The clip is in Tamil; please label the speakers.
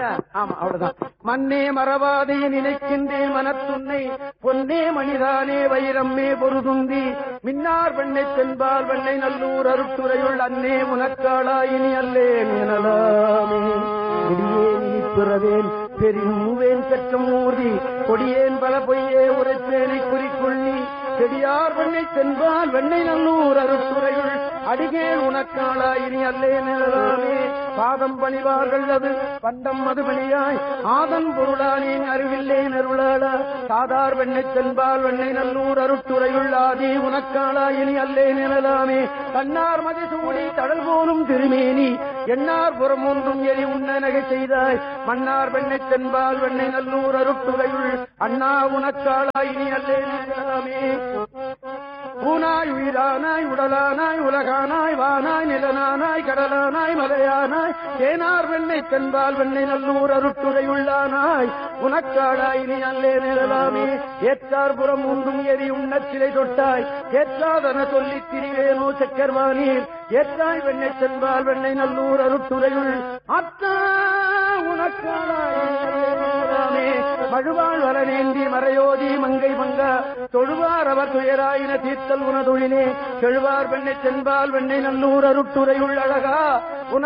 Speaker 1: ஆமா அவ்வளவுதான் மண்ணே மறவாதே நினைக்கின்றேன் மனத்துன்னை பொன்னே மணிதானே வைரம்மே பொருதுந்தி மின்னார் வெண்ணை தென்பால் வெண்ணை நல்லூர் அருட்டுரையுள் அன்னே உனக்காளாயினி அல்லேன் எனலாமே கொடியேன் இனி பிறவேன் பெருவேன் பெற்றம் ஊர்தி கொடியேன் பல பொய்யே உரைப்பேனை குறிக்கொள்ளி செடியார் வெண்ணை தென்பால் வெண்ணை நல்லூர் அருட்டுரையுள் அடிகேன் உனக்காளா இனி அல்லே நிழலாமே பாதம் பணிவார்கள் அது பண்டம் மதுபணியாய் ஆதன் பொருளானேன் அறிவில்லே நருளாளா சாதார் வெண்ணை தென்பால் வெண்ணை நல்லூர் அருட்டுரையுள் ஆதி உனக்காளா இனி அல்லே நிழலாமே தன்னார் மதி சூடி தடல் போலும் திருமேனி எண்ணார் புறம் ஒன்றும் எரி உண்ண நகை செய்தாய் மன்னார் வெண்ணை தென்பால் வெண்ணை நல்லூர் அருட்டுரையுள் அண்ணா உனக்காளா இனி அல்லே நிழலாமே ஊனாய் உயிரானாய் உடலானாய் உலகானாய் வானாய் நிலனானாய் கடலானாய் மலையானாய் தேனார் வெண்ணை தென்பால் வெண்ணை நல்லூர் அருட்டுரையுள்ளானாய் உனக்காடாய் நீ அல்லே நிழலாமே ஏற்றார் புறம் உண்டும் எரி உண்ணச் சிலை தொட்டாய் ஏற்றாதன சொல்லித் திரிவேனோ சக்கர்வானீர் ஏற்றாய் வெண்ணை தென்பால் வெண்ணை நல்லூர் அருட்டுரையுள் அத்தா உனக்காடாய் நீ அல்லே நிழலாமே மழுவாள் வளனேந்தி மறையோதி மங்கை மங்கா தொழுவார் அவர் துயராயின தீர்த்தல் உனதொழிலே செழுவார் வெண்ணை தென்பால் வெண்ணை நல்லூர் அருட்டுரையுள் அழகா உன